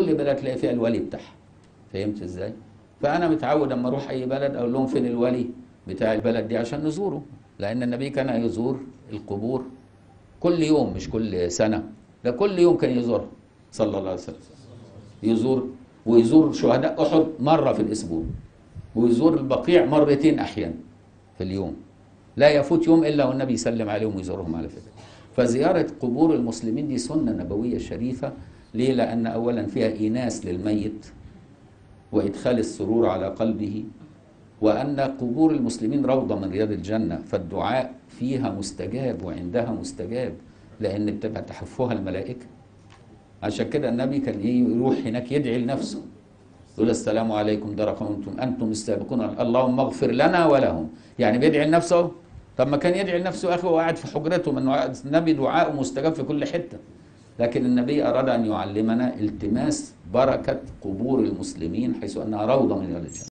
كل بلد تلاقي فيها الولي بتاعها فهمت ازاي فانا متعود اما اروح اي بلد اقول لهم فين الولي بتاع البلد دي عشان نزوره لان النبي كان يزور القبور كل يوم مش كل سنه ده كل يوم كان يزورها صلى الله عليه وسلم يزور ويزور شهداء احد مره في الاسبوع ويزور البقيع مرتين احيانا في اليوم لا يفوت يوم الا والنبي يسلم عليهم ويزورهم على فكره فزياره قبور المسلمين دي سنه نبويه شريفه ليه لان اولا فيها ايناس للميت وادخال السرور على قلبه وان قبور المسلمين روضه من رياض الجنه فالدعاء فيها مستجاب وعندها مستجاب لان بتبقى تحفها الملائكه عشان كده النبي كان ايه يروح هناك يدعي لنفسه يقول السلام عليكم دار قوم انتم انتم السابقون اللهم اغفر لنا ولهم يعني بيدعي لنفسه طب ما كان يدعي لنفسه يا اخي وهو قاعد في حجرته من النبي دعاءه مستجاب في كل حته لكن النبي اراد ان يعلمنا التماس بركه قبور المسلمين حيث انها روضه من رياض الجنه